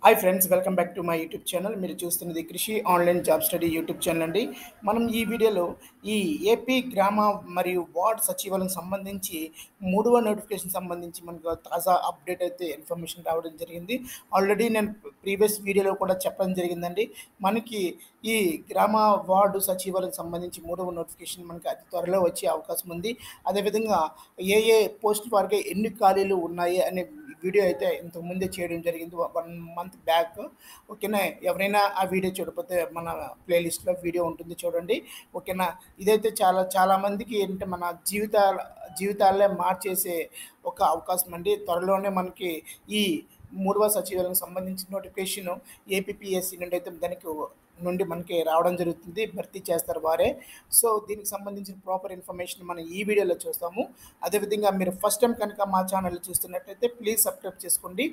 hi friends welcome back to my YouTube channel మీరు చూస్తున్నది Krishi online job study YouTube channel అండి మనం ఈ వీడియోలో ఈ ఏపీ గ్రామ మరియు వార్డ్ సచివాలయం సంబంధించి మూడవ నోటిఫికేషన్ సంబంధించి మనకు తాజా అప్డేట్ అయితే ఇన్ఫర్మేషన్ రావడం జరిగింది ఆల్రెడీ నేను ప్రీవియస్ వీడియోలో కూడా చెప్పడం జరిగిందండి మనకి ఈ గ్రామ వార్డు సచివాలయం సంబంధించి మూడవ నోటిఫికేషన్ మనకి అతి త్వరలో వచ్చే అవకాశం ఉంది అదేవిధంగా ఏ ఏ పోస్ట్ వారికి ఎన్ని ఖాళీలు ఉన్నాయి అనే వీడియో అయితే ఇంతకు ముందే చేయడం జరిగింది వన్ మంత్ బ్యాక్ ఓకేనా ఎవరైనా ఆ వీడియో చూడకపోతే మన ప్లేలిస్ట్లో వీడియో ఉంటుంది చూడండి ఓకేనా ఇదైతే చాలా చాలా మందికి ఏంటంటే మన జీవితాల జీవితాలే మార్చేసే ఒక అవకాశం అండి త్వరలోనే మనకి ఈ మూడవ సచివాలయం సంబంధించిన నోటిఫికేషన్ ఏపీఎస్సి నుండి అయితే దానికి నుండి మనకి రావడం జరుగుతుంది భర్తీ చేస్తారు వారే సో దీనికి సంబంధించిన ప్రాపర్ ఇన్ఫర్మేషన్ మనం ఈ వీడియోలో చూస్తాము అదేవిధంగా మీరు ఫస్ట్ టైం కనుక మా ఛానల్ చూస్తున్నట్టయితే ప్లీజ్ సబ్స్క్రైబ్ చేసుకోండి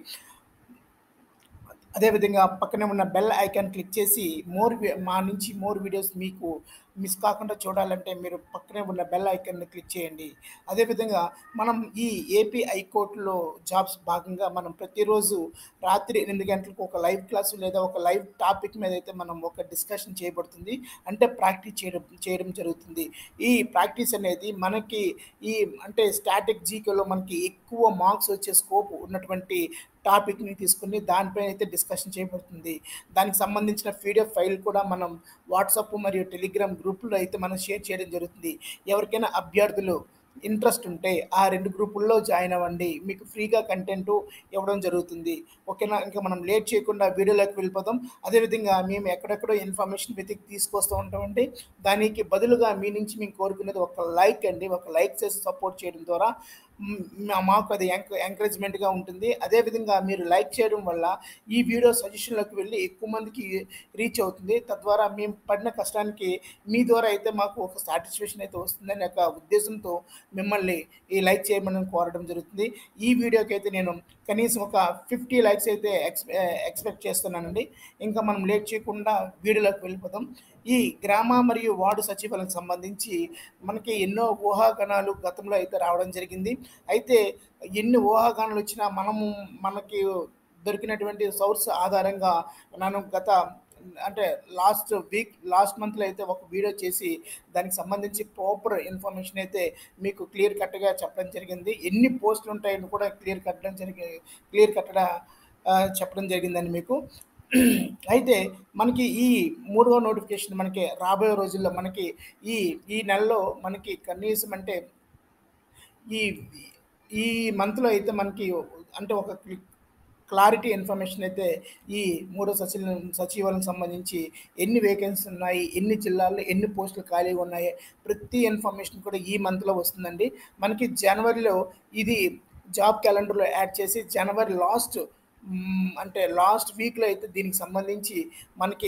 అదేవిధంగా పక్కనే ఉన్న బెల్ ఐకాన్ క్లిక్ చేసి మోర్ మా నుంచి మోర్ వీడియోస్ మీకు మిస్ కాకుండా చూడాలంటే మీరు పక్కనే ఉన్న బెల్ ఐకాన్ని క్లిక్ చేయండి అదేవిధంగా మనం ఈ ఏపీ హైకోర్టులో జాబ్స్ భాగంగా మనం ప్రతిరోజు రాత్రి ఎనిమిది గంటలకు ఒక లైవ్ క్లాసు లేదా ఒక లైవ్ టాపిక్ మీద అయితే మనం ఒక డిస్కషన్ చేయబడుతుంది అంటే ప్రాక్టీస్ చేయడం చేయడం జరుగుతుంది ఈ ప్రాక్టీస్ అనేది మనకి ఈ అంటే స్టాటిక్ జీకేలో మనకి ఎక్కువ మార్క్స్ వచ్చే స్కోప్ ఉన్నటువంటి టాపిక్ని తీసుకుని దానిపైన అయితే డిస్కషన్ చేయబడుతుంది దానికి సంబంధించిన పీడిఎఫ్ ఫైల్ కూడా మనం వాట్సాప్ మరియు టెలిగ్రామ్ గ్రూపుల్లో అయితే మనం షేర్ చేయడం జరుగుతుంది ఎవరికైనా అభ్యర్థులు ఇంట్రెస్ట్ ఉంటే ఆ రెండు గ్రూపుల్లో జాయిన్ అవ్వండి మీకు ఫ్రీగా కంటెంట్ ఇవ్వడం జరుగుతుంది ఓకేనా ఇంకా మనం లేట్ చేయకుండా వీడియోలోకి వెళ్ళిపోదాం అదేవిధంగా మేము ఎక్కడెక్కడో ఇన్ఫర్మేషన్ వెతికి తీసుకొస్తూ ఉంటామండి దానికి బదులుగా మీ నుంచి మేము కోరుకునేది ఒక లైక్ అండి ఒక లైక్ చేసి సపోర్ట్ చేయడం ద్వారా మాకు అది ఎంక ఎంకరేజ్మెంట్గా ఉంటుంది అదేవిధంగా మీరు లైక్ చేయడం వల్ల ఈ వీడియో సజెషన్లోకి వెళ్ళి ఎక్కువ మందికి రీచ్ అవుతుంది తద్వారా మేము పడిన కష్టానికి మీ ద్వారా అయితే మాకు ఒక సాటిస్ఫాక్షన్ అయితే వస్తుందని ఒక ఉద్దేశంతో మిమ్మల్ని ఈ లైక్ చేయమని కోరడం జరుగుతుంది ఈ వీడియోకి అయితే నేను కనీసం ఒక ఫిఫ్టీ లైక్స్ అయితే ఎక్స్ ఎక్స్పెక్ట్ చేస్తున్నానండి ఇంకా మనం లేట్ చేయకుండా వీడియోలోకి వెళ్ళిపోతాం ఈ గ్రామ మరియు వార్డు సచివాలయం సంబంధించి మనకి ఎన్నో ఊహాగానాలు గతంలో అయితే రావడం జరిగింది అయితే ఎన్ని ఊహాగానాలు వచ్చినా మనము మనకి దొరికినటువంటి సోర్స్ ఆధారంగా నేను గత అంటే లాస్ట్ వీక్ లాస్ట్ మంత్లో అయితే ఒక వీడియో చేసి దానికి సంబంధించి ప్రాపర్ ఇన్ఫర్మేషన్ అయితే మీకు క్లియర్ కట్గా చెప్పడం జరిగింది ఎన్ని పోస్టులు ఉంటాయని కూడా క్లియర్ కట్టడం జరిగి క్లియర్ కట్టడా చెప్పడం జరిగిందండి మీకు అయితే మనకి ఈ మూడవ నోటిఫికేషన్ మనకి రాబోయే రోజుల్లో మనకి ఈ ఈ నెలలో మనకి కనీసం అంటే ఈ ఈ మంత్లో అయితే మనకి అంటే ఒక క్లారిటీ ఇన్ఫర్మేషన్ అయితే ఈ మూడో సచివాలయం సచివాలయం సంబంధించి ఎన్ని వేకెన్సీ ఉన్నాయి ఎన్ని జిల్లాల్లో ఎన్ని పోస్టులు ఖాళీగా ఉన్నాయి ప్రతి ఇన్ఫర్మేషన్ కూడా ఈ మంత్లో వస్తుందండి మనకి జనవరిలో ఇది జాబ్ క్యాలెండర్లో యాడ్ చేసి జనవరి లాస్ట్ అంటే లాస్ట్ వీక్లో అయితే దీనికి సంబంధించి మనకి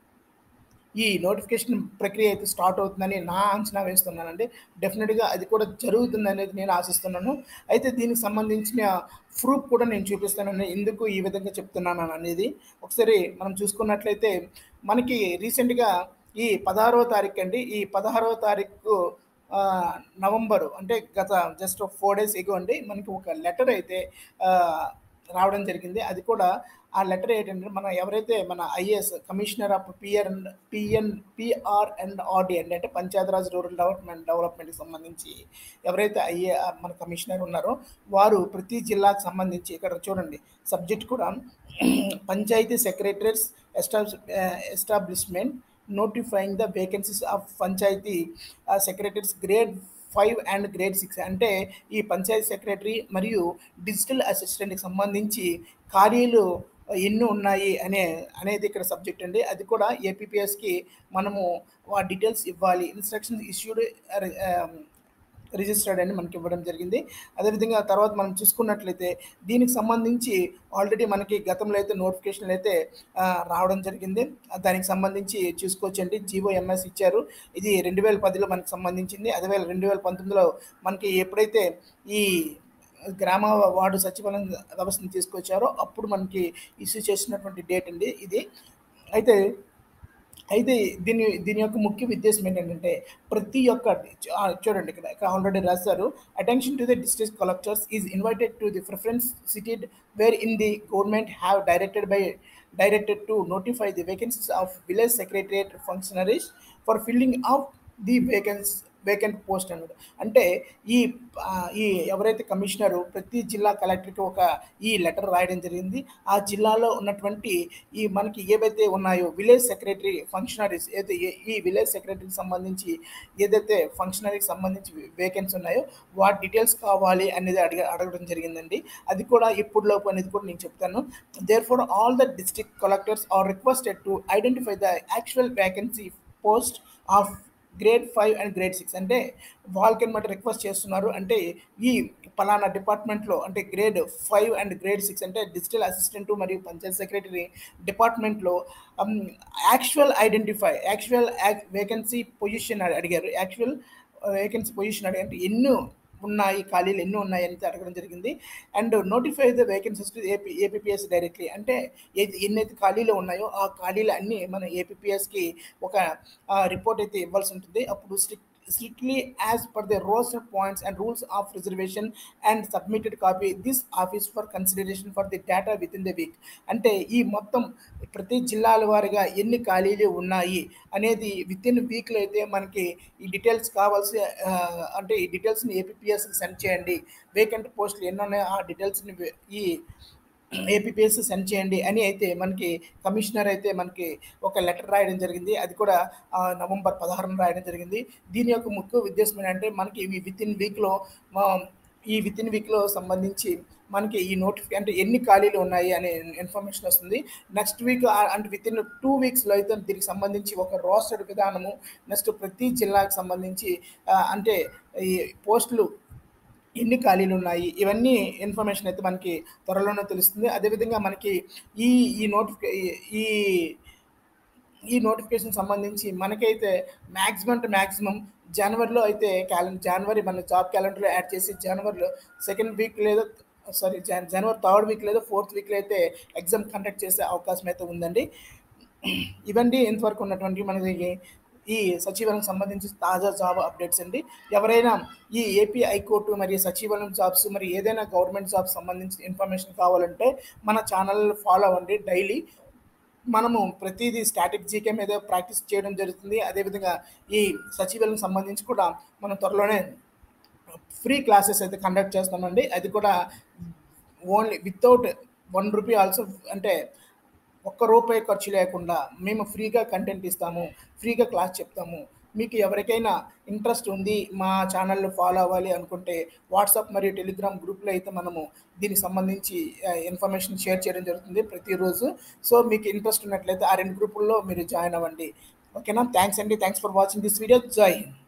ఈ నోటిఫికేషన్ ప్రక్రియ అయితే స్టార్ట్ అవుతుందని నా అంచనా వేస్తున్నానండి డెఫినెట్గా అది కూడా జరుగుతుంది అనేది నేను ఆశిస్తున్నాను అయితే దీనికి సంబంధించిన ప్రూఫ్ కూడా నేను చూపిస్తానని ఎందుకు ఈ విధంగా చెప్తున్నాను అనేది ఒకసారి మనం చూసుకున్నట్లయితే మనకి రీసెంట్గా ఈ పదహారవ తారీఖు అండి ఈ పదహారవ తారీఖు నవంబరు అంటే గత జస్ట్ ఫోర్ డేస్ ఎగో అండి మనకి ఒక లెటర్ అయితే రావడం జరిగింది అది కూడా ఆ లెటర్ ఏంటంటే మన ఎవరైతే మన IAS commissioner of PR and PN PR and RD అండి అంటే పంచాయతీరాజ్ రూరల్ డెవలప్మెంట్ డెవలప్మెంట్కి సంబంధించి ఎవరైతే ఐఏ మన కమిషనర్ ఉన్నారో వారు ప్రతి జిల్లాకు సంబంధించి ఇక్కడ చూడండి సబ్జెక్ట్ కూడా panchayat secretaries establish establishment notifying the vacancies of panchayat secretaries grade five and grade six అంటే ఈ పంచాయతీ సెక్రటరీ మరియు డిజిటల్ అసిస్టెంట్కి సంబంధించి ఖాళీలు ఎన్ని ఉన్నాయి అనే అనేది ఇక్కడ సబ్జెక్ట్ అండి అది కూడా ఏపీపీఎస్కి మనము ఆ డీటెయిల్స్ ఇవ్వాలి ఇన్స్ట్రక్షన్స్ ఇష్యూడ్ రిజిస్టర్డ్ అని మనకి ఇవ్వడం జరిగింది అదేవిధంగా తర్వాత మనం చూసుకున్నట్లయితే దీనికి సంబంధించి ఆల్రెడీ మనకి గతంలో అయితే నోటిఫికేషన్లు అయితే రావడం జరిగింది దానికి సంబంధించి చూసుకోవచ్చండి జీవో ఎంఎస్ ఇచ్చారు ఇది రెండు వేల పదిలో మనకి సంబంధించింది అదే వేల రెండు వేల పంతొమ్మిదిలో మనకి ఎప్పుడైతే ఈ గ్రామ వార్డు సచివాలయం వ్యవస్థను తీసుకొచ్చారో అప్పుడు మనకి ఇష్యూ చేసినటువంటి డేట్ అండి ఇది అయితే అయితే దీని దీని యొక్క ముఖ్య ఉద్దేశం ఏంటంటే ప్రతి ఒక్క ఆ, చూడండి ఇక్కడ ఇక్కడ ఆల్రెడీ రాశారు attention to the district collectors is invited to the preference cited wherein the government have directed by directed to notify the vacancies of village secretariat functionaries for filling up the vacancies vacant post అన్నాడు అంటే ఈ ఆ, ఈ ఎవరైతే commissioner ప్రతి జిల్లా కలెక్టర్కి ఒక ఈ లెటర్ రాయడం జరిగింది ఆ జిల్లాలో ఉన్నటువంటి ఈ మనకి ఏవైతే ఉన్నాయో విలేజ్ సెక్రటరీ ఫంక్షనరీస్ ఏదైతే ఏ- ఈ విలేజ్ సెక్రటరీకి సంబంధించి ఏదైతే ఫంక్షనరీకి సంబంధించి వేకెన్సీ ఉన్నాయో వాటి డీటెయిల్స్ కావాలి అనేది అడిగ అడగడం జరిగిందండి అది కూడా ఇప్పుడులోపు అనేది కూడా నేను చెప్తాను therefore all the district collectors are requested to identify the actual vacancy post of grade five and grade six అంటే వాళ్ళకి అనమాట రిక్వెస్ట్ చేస్తున్నారు అంటే ఈ పలానా డిపార్ట్మెంట్లో అంటే grade five and grade six అంటే డిజిటల్ అసిస్టెంట్ మరియు పంచాయత్ సెక్రటరీ డిపార్ట్మెంట్లో actual identify actual vacancy position అడిగారు యాక్చువల్ వేకెన్సీ పొజిషన్ అడిగారు అంటే ఎన్నో ఉన్నాయి ఖాళీలు ఎన్ని ఉన్నాయి అని అడగడం జరిగింది and notify the vacancies to AP APS directly అంటే ఏది ఎన్నైతే ఖాళీలు ఉన్నాయో ఆ ఖాళీలు అన్నీ మన ఏపీఎస్కి ఒక రిపోర్ట్ అయితే ఇవ్వాల్సి ఉంటుంది అప్పుడు strict strictly as per the roster points and rules of reservation and submitted copy this office for consideration for the data within the week అంటే ఈ మొత్తం ప్రతి జిల్లాల వారిగా ఎన్ని ఖాళీలు ఉన్నాయి అనేది విత్ ఇన్ వీక్లో అయితే మనకి ఈ డీటెయిల్స్ కావాల్సి ఆ, అంటే ఈ డీటెయిల్స్ని ఏపీఎస్కి సెండ్ చేయండి వేకెంట్ పోస్టులు ఎన్ని ఉన్నాయో ఆ డీటెయిల్స్ని ఈ ఏపీపీఎస్ సెండ్ చేయండి అని అయితే మనకి కమిషనర్ అయితే మనకి ఒక లెటర్ రాయడం జరిగింది అది కూడా ఆ, నవంబర్ పదహారున రాయడం జరిగింది దీని యొక్క ముఖ్య ఉద్దేశం ఏంటంటే మనకి ఇవి విత్ ఇన్ వీక్లో ఈ విత్ ఇన్ వీక్లో సంబంధించి మనకి ఈ నోటిఫికే అంటే ఎన్ని ఖాళీలు ఉన్నాయి అనే ఇన్ఫర్మేషన్ వస్తుంది నెక్స్ట్ వీక్ అంటే విత్ ఇన్ టూ వీక్స్లో అయితే దీనికి సంబంధించి ఒక రోస్టెడ్ విధానము నెక్స్ట్ ప్రతి జిల్లాకు సంబంధించి ఆ, అంటే ఈ పోస్టులు ఎన్ని ఖాళీలు ఉన్నాయి ఇవన్నీ ఇన్ఫర్మేషన్ అయితే మనకి త్వరలోనే తెలుస్తుంది అదేవిధంగా మనకి ఈ ఈ నోటిఫికే ఈ ఈ నోటిఫికేషన్ సంబంధించి మనకైతే మ్యాక్సిమం టు మ్యాక్సిమం జనవరిలో అయితే క్యాలెండర్ జనవరి మన జాబ్ క్యాలెండర్లో యాడ్ చేసి జనవరిలో సెకండ్ వీక్ లేదా సారీ జన్ జనవరి థర్డ్ వీక్ లేదా ఫోర్త్ వీక్లో అయితే ఎగ్జామ్ కండక్ట్ చేసే అవకాశం అయితే ఉందండి ఇవన్నీ ఇంతవరకు ఉన్నటువంటి మనకి ఈ సచివాలయం సంబంధించి తాజా జాబ్ అప్డేట్స్ అండి ఎవరైనా ఈ ఏపీ హైకోర్టు మరియు సచివాలయం జాబ్స్ మరి ఏదైనా గవర్నమెంట్ జాబ్స్ సంబంధించిన ఇన్ఫర్మేషన్ కావాలంటే మన ఛానల్ ఫాలో అవ్వండి డైలీ మనము ప్రతిదీ స్టాటిక్ జీకే మీద ప్రాక్టీస్ చేయడం జరుగుతుంది అదేవిధంగా ఈ సచివాలయం సంబంధించి కూడా మనం త్వరలోనే ఫ్రీ క్లాసెస్ అయితే కండక్ట్ చేస్తామండి అది కూడా only without one rupee also అంటే ఒక్క రూపాయి ఖర్చు లేకుండా మేము ఫ్రీగా కంటెంట్ ఇస్తాము ఫ్రీగా క్లాస్ చెప్తాము మీకు ఎవరికైనా ఇంట్రెస్ట్ ఉంది మా ఛానల్లో ఫాలో అవ్వాలి అనుకుంటే వాట్సాప్ మరియు టెలిగ్రామ్ గ్రూప్లో అయితే మనము దీనికి సంబంధించి ఇన్ఫర్మేషన్ షేర్ చేయడం జరుగుతుంది ప్రతిరోజు సో మీకు ఇంట్రెస్ట్ ఉన్నట్లయితే ఆ రెండు గ్రూపుల్లో మీరు జాయిన్ అవ్వండి ఓకేనా థ్యాంక్స్ అండి thanks for watching this video Jai Hind